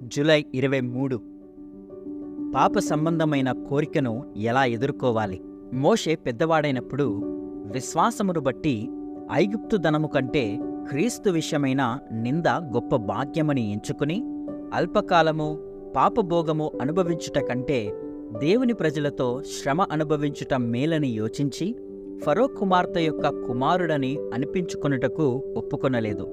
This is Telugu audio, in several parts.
జూలై ఇరవై మూడు పాప సంబంధమైన కోరికను ఎలా ఎదుర్కోవాలి మోషే పెద్దవాడైనప్పుడు విశ్వాసమును బట్టి ఐగుప్తు ధనము కంటే క్రీస్తు విషయమైన నింద గొప్ప భాగ్యమని ఎంచుకుని అల్పకాలము పాపభోగము అనుభవించుట కంటే దేవుని ప్రజలతో శ్రమ అనుభవించుట మేలని యోచించి ఫరో కుమార్తె యొక్క కుమారుడని అనిపించుకొనుటకు ఒప్పుకొనలేదు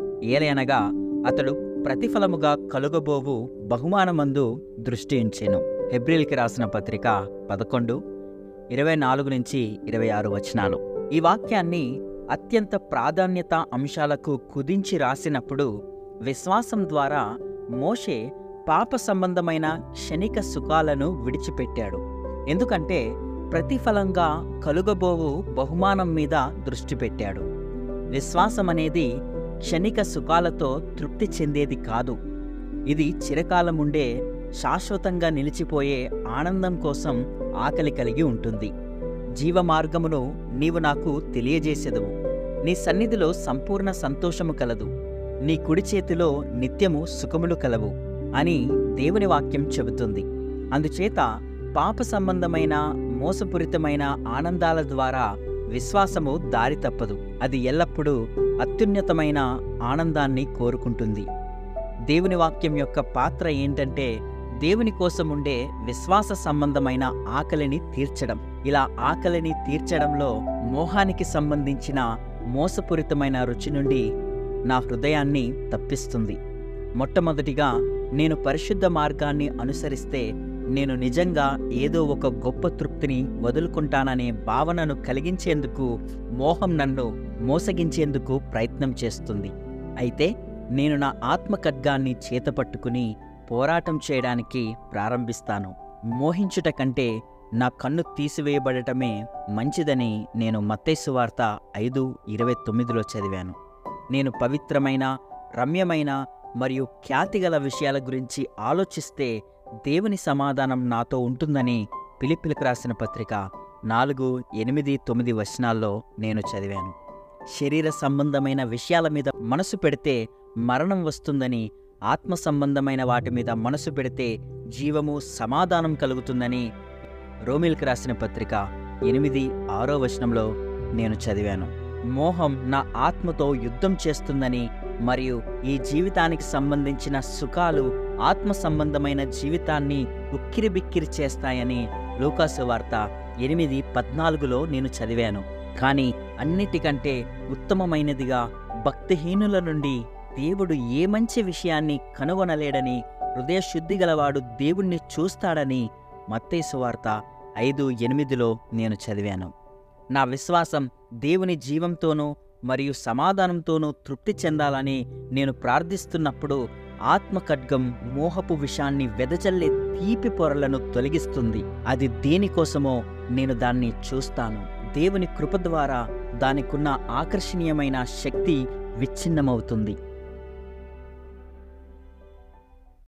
ఏలయనగా అతడు ప్రతిఫలముగా కలుగబోవు బహుమానమందు దృష్టి ఉంచెను హెబ్రిల్కి రాసిన పత్రిక పదకొండు ఇరవై నాలుగు నుంచి ఇరవై ఆరు వచనాలు ఈ వాక్యాన్ని అత్యంత ప్రాధాన్యత అంశాలకు కుదించి రాసినప్పుడు విశ్వాసం ద్వారా మోషే పాప సంబంధమైన క్షణిక సుఖాలను విడిచిపెట్టాడు ఎందుకంటే ప్రతిఫలంగా కలుగబోవు బహుమానం మీద దృష్టి పెట్టాడు విశ్వాసం అనేది క్షణిక సుఖాలతో తృప్తి చెందేది కాదు ఇది చిరకాలముండే శాశ్వతంగా నిలిచిపోయే ఆనందం కోసం ఆకలి కలిగి ఉంటుంది జీవమార్గమును నీవు నాకు తెలియజేసెదవు నీ సన్నిధిలో సంపూర్ణ సంతోషము కలదు నీ కుడి చేతిలో నిత్యము సుఖములు కలవు అని దేవుని వాక్యం చెబుతుంది అందుచేత పాప సంబంధమైన మోసపూరితమైన ఆనందాల ద్వారా విశ్వాసము దారి తప్పదు అది ఎల్లప్పుడూ అత్యున్నతమైన ఆనందాన్ని కోరుకుంటుంది దేవుని వాక్యం యొక్క పాత్ర ఏంటంటే దేవుని కోసం ఉండే విశ్వాస సంబంధమైన ఆకలిని తీర్చడం ఇలా ఆకలిని తీర్చడంలో మోహానికి సంబంధించిన మోసపూరితమైన రుచి నుండి నా హృదయాన్ని తప్పిస్తుంది మొట్టమొదటిగా నేను పరిశుద్ధ మార్గాన్ని అనుసరిస్తే నేను నిజంగా ఏదో ఒక గొప్ప తృప్తిని వదులుకుంటాననే భావనను కలిగించేందుకు మోహం నన్ను మోసగించేందుకు ప్రయత్నం చేస్తుంది అయితే నేను నా ఆత్మ ఖడ్గాన్ని చేతపట్టుకుని పోరాటం చేయడానికి ప్రారంభిస్తాను మోహించుట కంటే నా కన్ను తీసివేయబడటమే మంచిదని నేను మత్తైసు వార్త ఐదు ఇరవై తొమ్మిదిలో చదివాను నేను పవిత్రమైన రమ్యమైన మరియు ఖ్యాతిగల విషయాల గురించి ఆలోచిస్తే దేవుని సమాధానం నాతో ఉంటుందని పిలిపిలకు రాసిన పత్రిక నాలుగు ఎనిమిది తొమ్మిది వచనాల్లో నేను చదివాను శరీర సంబంధమైన విషయాల మీద మనసు పెడితే మరణం వస్తుందని ఆత్మ సంబంధమైన వాటి మీద మనసు పెడితే జీవము సమాధానం కలుగుతుందని రోమిల్కి రాసిన పత్రిక ఎనిమిది ఆరో వచనంలో నేను చదివాను మోహం నా ఆత్మతో యుద్ధం చేస్తుందని మరియు ఈ జీవితానికి సంబంధించిన సుఖాలు ఆత్మ సంబంధమైన జీవితాన్ని ఉక్కిరిబిక్కిరి చేస్తాయని లూకాసు వార్త ఎనిమిది పద్నాలుగులో నేను చదివాను కానీ అన్నిటికంటే ఉత్తమమైనదిగా భక్తిహీనుల నుండి దేవుడు ఏ మంచి విషయాన్ని కనుగొనలేడని హృదయశుద్ధి గలవాడు దేవుణ్ణి చూస్తాడని మత్తేసు వార్త ఐదు ఎనిమిదిలో నేను చదివాను నా విశ్వాసం దేవుని జీవంతోనూ మరియు సమాధానంతోనూ తృప్తి చెందాలని నేను ప్రార్థిస్తున్నప్పుడు ఆత్మ ఖడ్గం మోహపు విషాన్ని వెదజల్లే తీపి పొరలను తొలగిస్తుంది అది దేనికోసమో నేను దాన్ని చూస్తాను దేవుని కృప ద్వారా దానికున్న ఆకర్షణీయమైన శక్తి విచ్ఛిన్నమవుతుంది